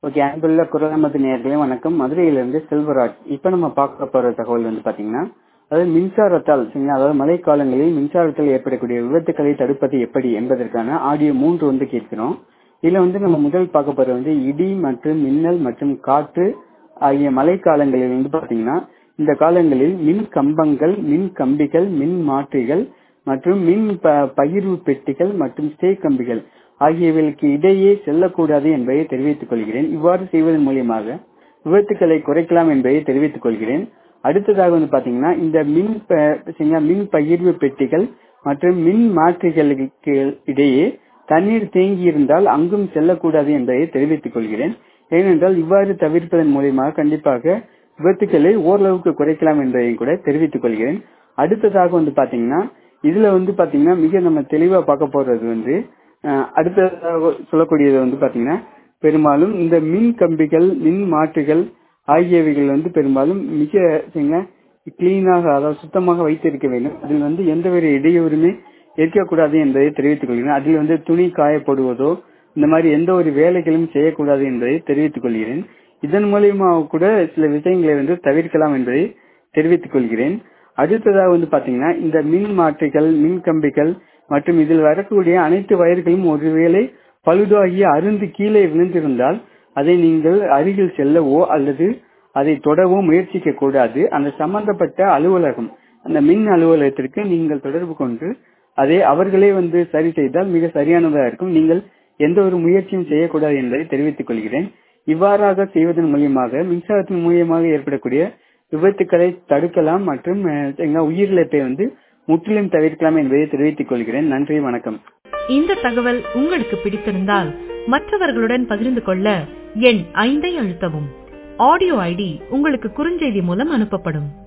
okay அன்புள்ள குரலமது நேர்களே வணக்கம் மதுரையிலிருந்து செல்வராஜ் இப்போ நம்ம பார்க்க போற தகவல் வந்து பாத்தீங்கன்னா அதாவது மின்சாரத்தால் சரிங்களா அதாவது மழைக்காலங்களில் மின்சாரத்தால் ஏற்படக்கூடிய விபத்துக்களை தடுப்பது எப்படி என்பதற்கான ஆடியோ மூன்று வந்து கேட்கிறோம் இதுல வந்து நம்ம முதல் பார்க்க போறது வந்து இடி மற்றும் மின்னல் மற்றும் காற்று ஆகிய மழைக்காலங்களில் வந்து பாத்தீங்கன்னா இந்த காலங்களில் மின் கம்பங்கள் மின் கம்பிகள் மின் மாற்றிகள் மற்றும் மின் ப- பகிர்வு பெட்டிகள் மற்றும் ஸ்டே கம்பிகள் ஆகியவைகளுக்கு இடையே செல்லக்கூடாது என்பதை தெரிவித்துக் கொள்கிறேன் இவ்வாறு செய்வதன் மூலியமாக விபத்துக்களை குறைக்கலாம் என்பதை தெரிவித்துக் கொள்கிறேன் அடுத்ததாக வந்து பாத்தீங்கன்னா இந்த மின் ப- சரிங்களா, மின் பகிர்வு பெட்டிகள் மற்றும் மின் மாற்றிகளுக்கு இடையே தண்ணீர் தேங்கி இருந்தால் அங்கும் செல்லக்கூடாது என்பதை தெரிவித்துக் கொள்கிறேன் ஏனென்றால் இவ்வாறு தவிர்ப்பதன் மூலியமாக கண்டிப்பாக விபத்துக்களை ஓரளவுக்கு குறைக்கலாம் என்பதையும் கூட தெரிவித்துக் கொள்கிறேன் அடுத்ததாக வந்து பாத்தீங்கன்னா இதுல வந்து பாத்தீங்கன்னா மிக நம்ம தெளிவா பார்க்க போறது வந்து அஹ், அடுத்ததாக சொல்லக்கூடியது வந்து பாத்தீங்கன்னா பெரும்பாலும் இந்த மின் கம்பிகள் மின் மாற்றிகள் ஆகியவைகள் வந்து பெரும்பாலும் மிக சரிங்களா, கிளீனாக அதாவது சுத்தமாக வைத்திருக்க வேண்டும் அதில் வந்து எந்த ஒரு இடையூறுமே இருக்கக்கூடாது என்பதை தெரிவித்துக் கொள்கிறேன் அதில் வந்து துணி காயப்படுவதோ இந்த மாதிரி எந்த ஒரு வேலைகளும் செய்யக்கூடாது என்பதை தெரிவித்துக் கொள்கிறேன் இதன் மூலியமாக கூட சில விஷயங்களை வந்து தவிர்க்கலாம் என்பதை தெரிவித்துக் கொள்கிறேன் அடுத்ததாக வந்து பாத்தீங்கன்னா இந்த மின் மாற்றிகள் மின் கம்பிகள் மற்றும் இதில் வரக்கூடிய அனைத்து வயர்களும் ஒருவேளை பழுதாகி அருந்து கீழே விழுந்திருந்தால் அதை நீங்கள் அருகில் செல்லவோ அல்லது அதை தொடவோ முயற்சிக்க கூடாது அந்த சம்பந்தப்பட்ட அலுவலகம் அந்த மின் அலுவலகத்திற்கு நீங்கள் தொடர்பு கொண்டு அதை அவர்களே வந்து சரி செய்தால் மிக சரியானதாக இருக்கும் நீங்கள் எந்த ஒரு முயற்சியும் செய்யக்கூடாது என்பதை தெரிவித்துக் கொள்கிறேன் இவ்வாறாக செய்வதன் மூலியமாக மின்சாரத்தின் மூலியமாக ஏற்படக்கூடிய விபத்துக்களை தடுக்கலாம் மற்றும் அஹ், சரிங்களா, உயிரிழப்பை வந்து முற்றிலும் தவிர்க்கலாம் என்பதை தெரிவித்துக் கொள்கிறேன் நன்றி வணக்கம் இந்த தகவல் உங்களுக்கு பிடித்திருந்தால் மற்றவர்களுடன் பகிர்ந்து கொள்ள எண் ஐந்தை அழுத்தவும் ஆடியோ ஐடி உங்களுக்கு குறுஞ்செய்தி மூலம் அனுப்பப்படும்